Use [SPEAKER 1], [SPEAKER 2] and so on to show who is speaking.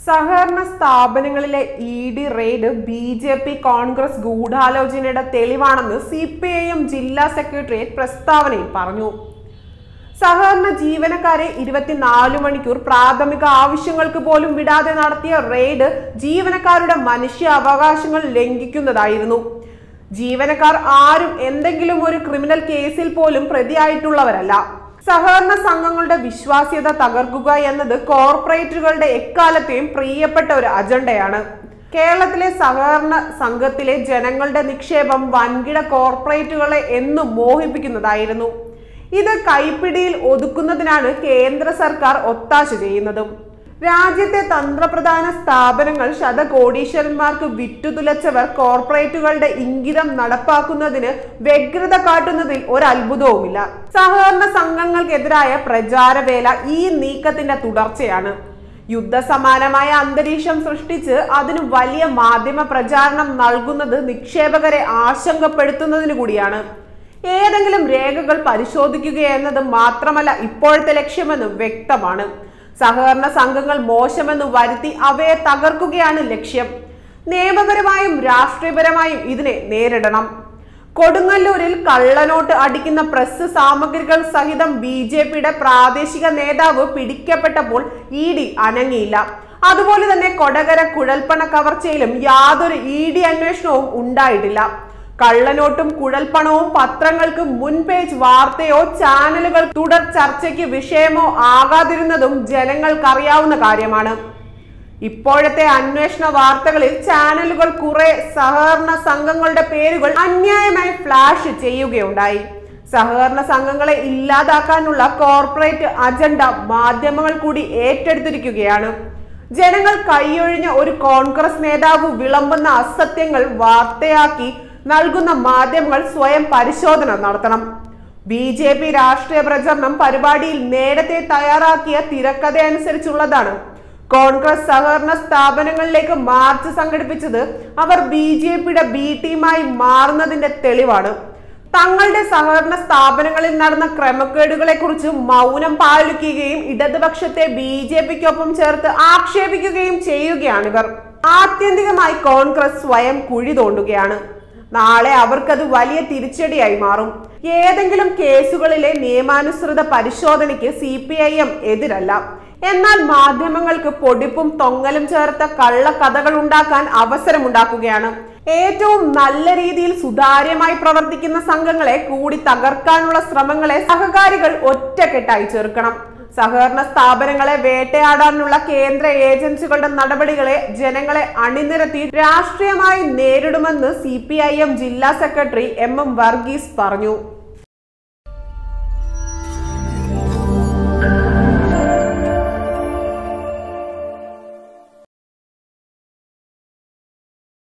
[SPEAKER 1] സഹകരണ സ്ഥാപനങ്ങളിലെ E D raid B J P Congress ഗൂഢാലോചനയുടെ തെളിവാണെന്ന് സി പി ഐ എം ജില്ലാ സെക്രട്ടേറിയറ്റ് പ്രസ്താവനയിൽ പറഞ്ഞു സഹകരണ ജീവനക്കാരെ ഇരുപത്തിനാല് മണിക്കൂർ പ്രാഥമിക ആവശ്യങ്ങൾക്ക് പോലും വിടാതെ നടത്തിയ റെയ്ഡ് ജീവനക്കാരുടെ മനുഷ്യാവകാശങ്ങൾ ലംഘിക്കുന്നതായിരുന്നു ജീവനക്കാർ ആരും എന്തെങ്കിലും ഒരു ക്രിമിനൽ കേസിൽ പോലും പ്രതിയായിട്ടുള്ളവരല്ല സഹകരണ സംഘങ്ങളുടെ വിശ്വാസ്യത തകർക്കുക എന്നത് കോർപ്പറേറ്റുകളുടെ എക്കാലത്തെയും പ്രിയപ്പെട്ട ഒരു അജണ്ടയാണ് കേരളത്തിലെ സഹകരണ സംഘത്തിലെ ജനങ്ങളുടെ നിക്ഷേപം വൻകിട കോർപ്പറേറ്റുകളെ എന്നും മോഹിപ്പിക്കുന്നതായിരുന്നു ഇത് കൈപ്പിടിയിൽ ഒതുക്കുന്നതിനാണ് കേന്ദ്ര സർക്കാർ ഒത്താശ ചെയ്യുന്നതും രാജ്യത്തെ തന്ത്രപ്രധാന സ്ഥാപനങ്ങൾ ശതകോടീശ്വരന്മാർക്ക് വിറ്റുതുലച്ചവർ കോർപ്പറേറ്റുകളുടെ ഇംഗിതം നടപ്പാക്കുന്നതിന് വ്യഗ്രത കാട്ടുന്നതിൽ ഒരത്ഭുതവുമില്ല സഹകരണ സംഘങ്ങൾക്കെതിരായ പ്രചാരവേല ഈ നീക്കത്തിന്റെ തുടർച്ചയാണ് യുദ്ധസമാനമായ അന്തരീക്ഷം സൃഷ്ടിച്ച് അതിന് വലിയ മാധ്യമ പ്രചാരണം നൽകുന്നത് നിക്ഷേപകരെ ആശങ്കപ്പെടുത്തുന്നതിന് കൂടിയാണ് ഏതെങ്കിലും രേഖകൾ പരിശോധിക്കുക എന്നത് മാത്രമല്ല ഇപ്പോഴത്തെ ലക്ഷ്യമെന്ന് വ്യക്തമാണ് സഹകരണ സംഘങ്ങൾ മോശമെന്ന് വരുത്തി അവയെ തകർക്കുകയാണ് ലക്ഷ്യം നിയമപരമായും രാഷ്ട്രീയപരമായും ഇതിനെ നേരിടണം കൊടുങ്ങല്ലൂരിൽ കള്ളനോട്ട് അടിക്കുന്ന പ്രസ് സാമഗ്രികൾ സഹിതം ബി ജെ പിയുടെ പ്രാദേശിക നേതാവ് പിടിക്കപ്പെട്ടപ്പോൾ ഇ ഡി അനങ്ങിയില്ല അതുപോലെ തന്നെ കൊടകര കുഴൽപ്പണ കവർച്ചയിലും യാതൊരു ഇ ഡി അന്വേഷണവും ഉണ്ടായിട്ടില്ല കള്ളനോട്ടും കുഴൽപ്പണവും പത്രങ്ങൾക്ക് മുൻ പേജ് വാർത്തയോ ചാനലുകൾ തുടർ ചർച്ചയ്ക്ക് വിഷയമോ ആകാതിരുന്നതും ജനങ്ങൾക്കറിയാവുന്ന കാര്യമാണ് ഇപ്പോഴത്തെ അന്വേഷണ വാർത്തകളിൽ ചാനലുകൾ കുറെ സഹകരണ സംഘങ്ങളുടെ പേരുകൾ അന്യായമായി ഫ്ലാഷ് ചെയ്യുകയുണ്ടായി സഹകരണ സംഘങ്ങളെ ഇല്ലാതാക്കാനുള്ള കോർപ്പറേറ്റ് അജണ്ട മാധ്യമങ്ങൾ കൂടി ഏറ്റെടുത്തിരിക്കുകയാണ് ജനങ്ങൾ കൈയൊഴിഞ്ഞ ഒരു കോൺഗ്രസ് നേതാവ് വിളമ്പുന്ന അസത്യങ്ങൾ വാർത്തയാക്കി നൽകുന്ന മാധ്യമങ്ങൾ സ്വയം പരിശോധന നടത്തണം ബി ജെ പി രാഷ്ട്രീയ പ്രചരണം പരിപാടിയിൽ നേരത്തെ തയ്യാറാക്കിയ തിരക്കഥ അനുസരിച്ചുള്ളതാണ് കോൺഗ്രസ് സഹകരണ സ്ഥാപനങ്ങളിലേക്ക് മാർച്ച് സംഘടിപ്പിച്ചത് അവർ ബി ജെ പിയുടെ ബി ടീമായി മാറുന്നതിന്റെ തെളിവാണ് തങ്ങളുടെ സഹകരണ സ്ഥാപനങ്ങളിൽ നടന്ന ക്രമക്കേടുകളെ കുറിച്ച് മൗനം പാലിക്കുകയും ഇടതുപക്ഷത്തെ ബി ജെ പിക്കൊപ്പം ചേർത്ത് ആക്ഷേപിക്കുകയും ചെയ്യുകയാണിവർ ആത്യന്തികമായി കോൺഗ്രസ് സ്വയം കുഴി തോണ്ടുകയാണ് നാളെ അവർക്കത് വലിയ തിരിച്ചടിയായി മാറും ഏതെങ്കിലും കേസുകളിലെ നിയമാനുസൃത പരിശോധനയ്ക്ക് സി പി ഐ എം എതിരല്ല എന്നാൽ മാധ്യമങ്ങൾക്ക് പൊടിപ്പും തൊങ്ങലും ചേർത്ത കള്ളക്കഥകൾ ഉണ്ടാക്കാൻ അവസരമുണ്ടാക്കുകയാണ് ഏറ്റവും നല്ല രീതിയിൽ സുതാര്യമായി പ്രവർത്തിക്കുന്ന സംഘങ്ങളെ കൂടി തകർക്കാനുള്ള ശ്രമങ്ങളെ സഹകാരികൾ ഒറ്റക്കെട്ടായി ചെറുക്കണം സഹകരണ സ്ഥാപനങ്ങളെ വേട്ടയാടാനുള്ള കേന്ദ്ര ഏജൻസികളുടെ നടപടികളെ ജനങ്ങളെ അണിനിരത്തി രാഷ്ട്രീയമായി നേരിടുമെന്ന് സി ജില്ലാ സെക്രട്ടറി എം എം വർഗീസ് പറഞ്ഞു